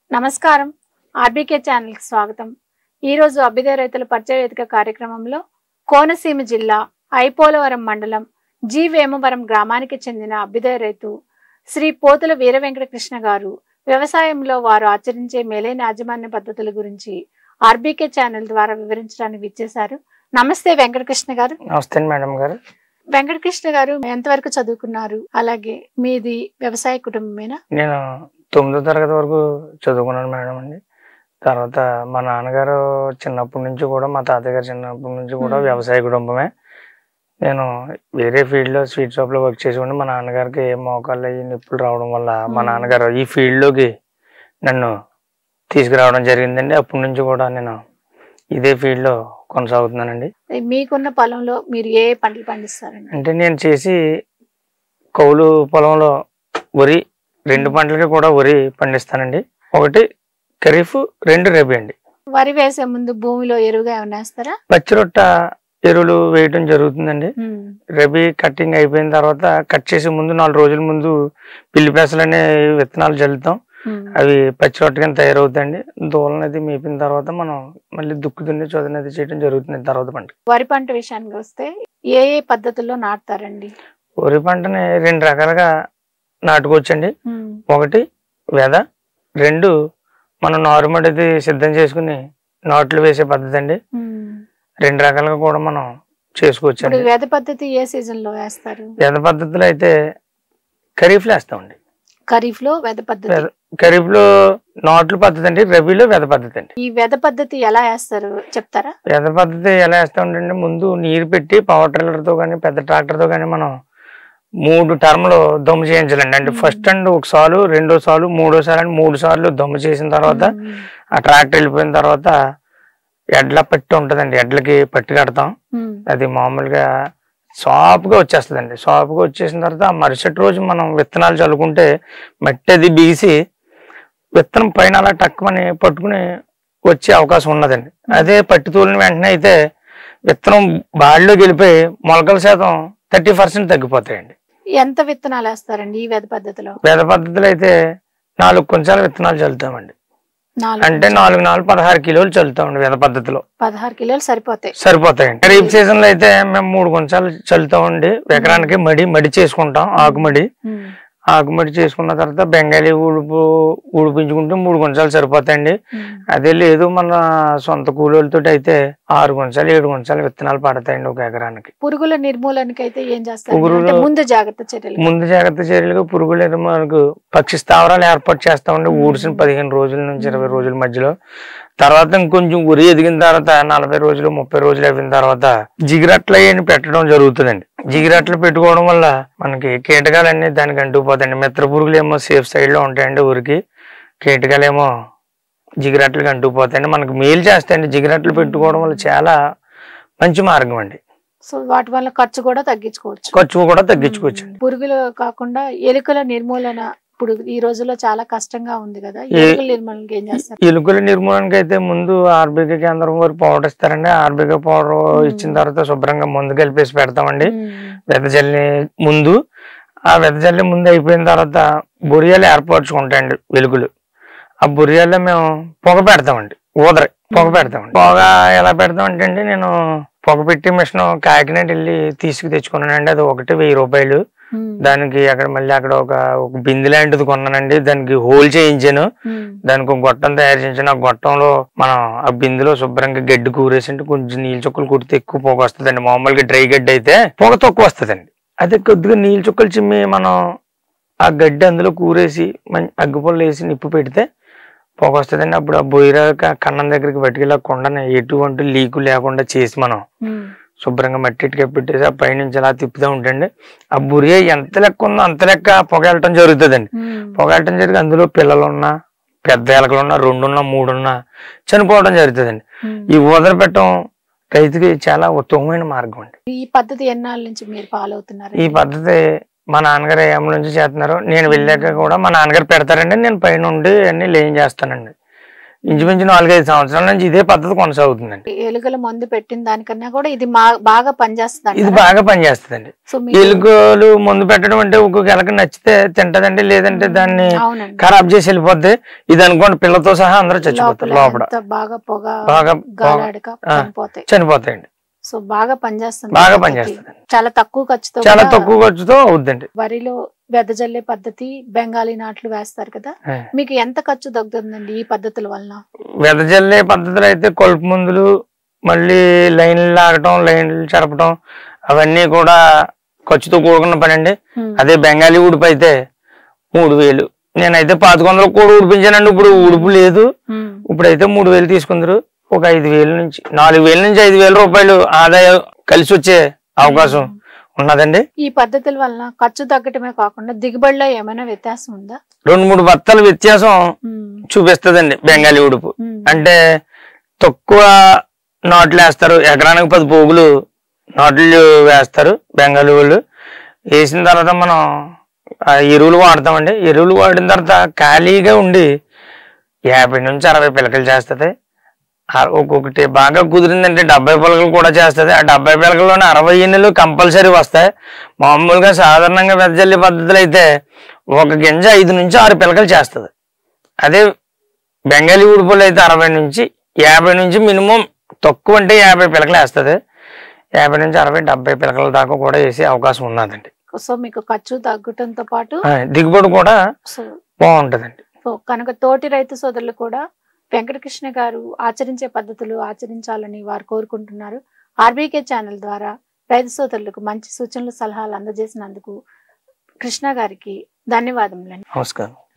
నమస్కారం ఆర్బీకే ఛానల్కి స్వాగతం ఈరోజు అభ్యుదయ రైతుల పరిచయ వేదిక కార్యక్రమంలో కోనసీమ జిల్లా ఐపోలవరం మండలం జి వేమవరం గ్రామానికి చెందిన అభ్యుదయ రైతు శ్రీ పోతుల వీర వెంకటకృష్ణ గారు వ్యవసాయంలో వారు ఆచరించే మేలైన యాజమాన్య పద్ధతుల గురించి ఆర్బీకే ఛానల్ ద్వారా వివరించడానికి విచ్చేశారు నమస్తే వెంకటకృష్ణ గారు నమస్తే మేడం గారు వెంకటకృష్ణ గారు ఎంతవరకు చదువుకున్నారు అలాగే మీది వ్యవసాయ కుటుంబమేనా నేను తొమ్మిదో తరగతి వరకు చదువుకున్నాను మేడం అండి తర్వాత మా నాన్నగారు చిన్నప్పటి నుంచి కూడా మా తాతయ్య గారు చిన్నప్పటి నుంచి కూడా మ్మ్. వ్యవసాయ కుటుంబమే నేను వేరే ఫీల్డ్ లో స్వీట్ షాప్ లో వర్క్ చేసి ఉండి మా నాన్నగారికి మోకాళ్ళు అయ్యి నొప్పులు రావడం వల్ల మా మ్మ్. నాన్నగారు ఈ ఫీల్డ్ లోకి నన్ను తీసుకురావడం జరిగిందండి అప్పటి నుంచి కూడా నేను ఇదే ఫీల్డ్ లో కొనసాగుతున్నానండి మీకున్న పొలంలో మీరు ఏ పంటలు పండిస్తారండి అంటే నేను చేసి కౌలు పొలంలో వరి రెండు పంటలకి కూడా వరి పండిస్తానండి ఒకటి ఖరీఫ్ రెండు రబీ అండి వరి వేసే ముందు భూమిలో ఎరువుగా ఏమైనా వేస్తారా పచ్చి రొట్ట ఎరువులు వేయటం జరుగుతుందండి ఉమ్, రబీ కటింగ్ అయిపోయిన తర్వాత కట్ చేసే ముందు నాలుగు రోజుల ముందు పిల్లి పెసలు అనే విత్తనాలు చల్లుతాం ఉమ్. అవి పచ్చి రొట్ట కింద తయారవుతాయండి దూలనది మేపిన తర్వాత మనం మళ్ళీ దుక్కు దున్ని చదునది చేయడం జరుగుతుంది తర్వాత పంట వరి పంట విషయానికి వస్తే ఏ ఏ పద్ధతుల్లో నాటుతారండి వరి పంటని రెండు రకాలుగా నాటుకోవచ్చండి ఉమ్, ఒకటి వెద రెండు మనం నారుమడిది సిద్ధం చేసుకుని నాట్లు వేసే పద్ధతి అండి ఉమ్. రెండు రకాలుగా కూడా మనం చేసుకోవచ్చు ఇప్పుడు అండి వేద పద్ధతి ఏ సీజన్ లో వేస్తారు వెద పద్ధతిలో అయితే ఖరీఫ్లో వేస్తామండి ఖరీఫ్ లో వెద పద్ధతి వెద ఖరీఫ్లో నాట్లు పద్ధతి అండి రబీలో వెద పద్ధతి అండి ఈ వెద పద్ధతి ఎలా వేస్తారు చెప్తారా వెద పద్ధతి ఎలా వేస్తామంటే ముందు నీరు పెట్టి పవర్ ట్రిల్లర్తో కానీ పెద్ద ట్రాక్టర్తో కానీ మనం మూడు టర్మ్లు దమ్ము చేయించాలండి అంటే మ్మ్. ఫస్ట్ అండ్ ఒక సాలు రెండో సాలు మూడో సాలు అని మూడు సార్లు దమ్ము చేసిన తర్వాత ఉమ్, ఆ ట్రాక్టర్ వెళ్ళిపోయిన తర్వాత ఎడ్ల పట్టి ఉంటుందండి ఎడ్లకి పట్టి కడతాం ఉమ్, అది మామూలుగా సాఫ్గా వచ్చేస్తుందండి సాఫ్గా వచ్చేసిన తర్వాత ఆ మరుసటి రోజు మనం విత్తనాలు చల్లుకుంటే మట్టి అది బీసి విత్తనం పైన అలా టక్కుమని పట్టుకుని వచ్చే అవకాశం ఉన్నదండి అదే పట్టి తూలిన వెంటనే అయితే విత్తనం బాడిలోకి వెళ్ళిపోయి మొలకల శాతం థర్టీ పర్సెంట్ తగ్గిపోతాయండి ఎంత విత్తనాలు వేస్తారండి ఈ వెద పద్ధతిలో వేద పద్ధతిలో అయితే నాలుగు కొంచాల విత్తనాలు చల్లుతామండి నాలుగు అంటే నాలుగు నాలుగు పదహారు కిలోలు చల్లుతామండి వేద పద్ధతిలో పదహారు కిలోలు సరిపోతాయి సరిపోతాయండి ఖరీఫ్ సీజన్ లో అయితే మేము మూడు కొంచాలు చల్లుతామండి ఎకరానికి మడి మడి చేసుకుంటాం ఆకుమడి ఉమ్, ఆకుమడి చేసుకున్న తర్వాత బెంగాలీ ఉడుపు ఉడిపించుకుంటే మూడు కొంచాలు సరిపోతాయండి ఉమ్. అదే లేదు మన సొంత కూలీలతో అయితే ఆరు కొంచాలు ఏడు కొంచాలు విత్తనాలు పడతాయండి ఒక ఎకరానికి పురుగుల నిర్మూలనకి అయితే ఏం చేస్తారు పురుగులు- అంటే ముందు జాగ్రత్త చర్యలు ముందు జాగ్రత్త చర్యలుగా పురుగులు మనకు పక్షి స్థావరాలు ఏర్పాటు చేస్తామండి మ్మ్. ఊడిసిన పదిహేను రోజుల నుంచి ఇరవై రోజుల మధ్యలో తర్వాత ఇంకొంచెం ఉరి ఎదిగిన తర్వాత నలభై రోజులు ముప్పై రోజులు అయిన తర్వాత జిగిరట్లు అయ్యి పెట్టడం జరుగుతుందండి జిగిరట్లు పెట్టుకోవడం వల్ల మనకి కీటకాలన్నీ దానికి అంటుకుపోతాయండి మిత్ర పురుగులు ఏమో సేఫ్ సైడ్ లో ఉంటాయండి ఊరికి కీటకాలేమో జిగిరట్లకి అంటుకుపోతాయండి మనకి మేలు చేస్తాయండి జిగిరట్లు పెట్టుకోవడం వల్ల చాలా మంచి మార్గం అండి సో వాటి వల్ల ఖర్చు కూడా తగ్గించుకోవచ్చు ఖర్చు కూడా తగ్గించుకోవచ్చు ఉమ్, పురుగులు కాకుండా ఎలుకల నిర్మూలన ఇప్పుడు ఈ రోజుల్లో చాలా కష్టంగా ఉంది కదా ఏ- ఎలుకల నిర్మూలనకి ఏం చేస్తారు ఎలుకల నిర్మూలనకి అయితే ముందు ఆర్బీకే కేంద్రం వారు పౌడర్ ఇస్తారండి ఆర్బీకే పౌడర్ మ్మ్. ఇచ్చిన తర్వాత శుభ్రంగా ముందు కలిపేసి పెడతామండి ఉమ్, వెదజల్లి ముందు ఆ వెదజల్లి ముందు అయిపోయిన తర్వాత బొరియాలు ఏర్పరచుకుంటాయండి వెలుగులు ఆ బొరియాల్లో మేము పొగ పెడతామండి ఊదరి పొగ పెడతామండి పొగ ఎలా పెడతామంటే అండి నేను పొగ పెట్టి మిషన్ కాకినాడ వెళ్ళి తీసుకు తెచ్చుకున్నానండి అది ఒకటి వెయ్యి రూపాయలు ఉమ్, దానికి అక్కడ మళ్ళీ అక్కడ ఒక ఒక బిందె లాంటిది కొన్నానండి దానికి హోల్ చేయించాను ఉమ్, దానికి ఒక గొట్టం తయారు చేయించిన ఆ గొట్టంలో మనం ఆ బిందులో శుభ్రంగా గడ్డి కూరేసింటే కొంచెం నీళ్ళు చుక్కలు కుడితే ఎక్కువ పొగ వస్తుందండి మామూలుగా డ్రై గడ్డి అయితే పొగ తక్కువ వస్తుందండి అదే కొద్దిగా నీళ్ళు చుక్కలు చిమ్మి మనం ఆ గడ్డి అందులో కూరేసి మంచి అగ్గిపుల్ల వేసి నిప్పు పెడితే పొగ వస్తుందండి అప్పుడు ఆ బొయ్యిర కన్నం దగ్గరికి పట్టుకెళ్ళి ఆ కొండని ఎటువంటి లీకు లేకుండా చేసి మనం ఉమ్, శుభ్రంగా మట్టి ఇటుక పెట్టేసి ఆ పైనుంచి అలా తిప్పుతూ ఉంటండి ఆ బురియ ఎంత లెక్క ఉందో అంత లెక్క పొగ వెళ్ళటం జరుగుతుందండి ఉమ్, పొగట్టం జరిగి అందులో పిల్లలు ఉన్నా పెద్ద ఎలకలు ఉన్నా రెండున్నా మూడున్నా చనిపోవడం జరుగుతుందండి ఉమ్. ఈ వదిలిపెట్టడం రైతుకి చాలా ఉత్తమమైన మార్గం అండి ఈ పద్ధతి ఎన్నాళ్ళ నుంచి మీరు ఫాలో అవుతున్నారు ఈ పద్ధతి మా నాన్నగారు ఏం నుంచి చేస్తున్నారు నేను వెళ్ళాక కూడా మా నాన్నగారు పెడతారండి నేను పైన ఉండి అన్ని లేం చేస్తానండి ఇంచుమించు నాలుగైదు సంవత్సరాల నుంచి ఇదే పద్ధతి కొనసాగుతుందండి ఎలుకల మందు పెట్టిన దానికన్నా కూడా ఇది మా- బాగా పనిచేస్తుంది ఇది బాగా పనిచేస్తుందండి సో మీకు ఎలుకలు ముందు పెట్టడం అంటే ఒక్కొక్క ఎలక నచ్చితే తింటదండి లేదంటే దాన్ని అవునండి ఖరాబ్ చేసి వెళ్ళిపోద్ది ఇది అనుకోండి పిల్లతో సహా అందరూ చచ్చిపోతారు లోపల లోపల ఎంత బాగా పొగ బాగా గాలాడక ఆ. చనిపోతాయి చనిపోతాయండి సో బాగా పనిచేస్తుంది బాగా పద్ధతి. పనిచేస్తుంది చాలా తక్కువ ఖర్చుతో చాలా కూడా తక్కువ ఖర్చుతో అవుద్దండి వరిలో వెదజల్లే పద్ధతి బెంగాలీ నాట్లు వేస్తారు కదా ఆ. మీకు ఎంత ఖర్చు తగ్గుతుందండి ఈ పద్ధతుల వలన వెదజల్లే పద్ధతులు అయితే కొలుపు మందులు మళ్ళీ లైన్లు లాగటం లైన్లు చెరపటం అవన్నీ కూడా ఖర్చుతో కూడుకున్న పని అండి ఉమ్. అదే బెంగాలీ ఉడుపు అయితే మూడు వేలు నేనైతే పాతిక వందలు కూడా ఉడిపించానండి ఇప్పుడు ఉడుపు లేదు ఉమ్. ఇప్పుడైతే మూడు వేలు తీసుకుందరు ఒక ఐదు వేల నుంచి నాలుగు వేల నుంచి ఐదు వేల రూపాయలు ఆదాయం కలిసి వచ్చే అవకాశం ఉన్నదండి ఈ పద్ధతుల వలన ఖర్చు తగ్గటమే కాకుండా దిగుబడిలో ఏమైనా వ్యత్యాసం ఉందా రెండు మూడు బత్తల వ్యత్యాసం ఉమ్. చూపిస్తుందండి బెంగాలీ ఉడుపు ఉమ్. అంటే తక్కువ నాట్లు వేస్తారు ఎకరానికి పది పోగులు నాట్లు వేస్తారు బెంగాలీ వాళ్ళు వేసిన తర్వాత మనం ఆ ఎరువులు వాడతామండి ఎరువులు వాడిన తర్వాత ఖాళీగా ఉండి యాభై నుంచి అరవై పిలకలు చేస్తుంది ఆ ఒక్కొక్కటి బాగా కుదిరిందంటే డెబ్బై పిలకలు కూడా చేస్తుంది ఆ డెబ్బై పిలకల్లోనే అరవై ఎన్నులు కంపల్సరీ వస్తాయి మామూలుగా సాధారణంగా వెదజల్లి పద్ధతులు అయితే ఒక గింజ ఐదు నుంచి ఆరు పిలకలు చేస్తుంది అదే బెంగాలీ ఉడుపులు అయితే అరవై నుంచి యాభై నుంచి మినిమం తక్కువ అంటే యాభై పిలకలు వేస్తుంది యాభై నుంచి అరవై డెబ్బై పిలకల దాకా కూడా వేసే అవకాశం ఉన్నదండి సో మీకు ఖర్చు తగ్గటంతో పాటు ఆ, దిగుబడి కూడా సో బాగుంటదండి సో కనుక తోటి రైతు సోదరులు కూడా వెంకటకృష్ణ గారు ఆచరించే పద్ధతులు ఆచరించాలని వారు కోరుకుంటున్నారు ఆర్బీకే ఛానల్ ద్వారా రైతు సోదరులకు మంచి సూచనలు సలహాలు అందజేసినందుకు కృష్ణ గారికి ధన్యవాదములండి నమస్కారం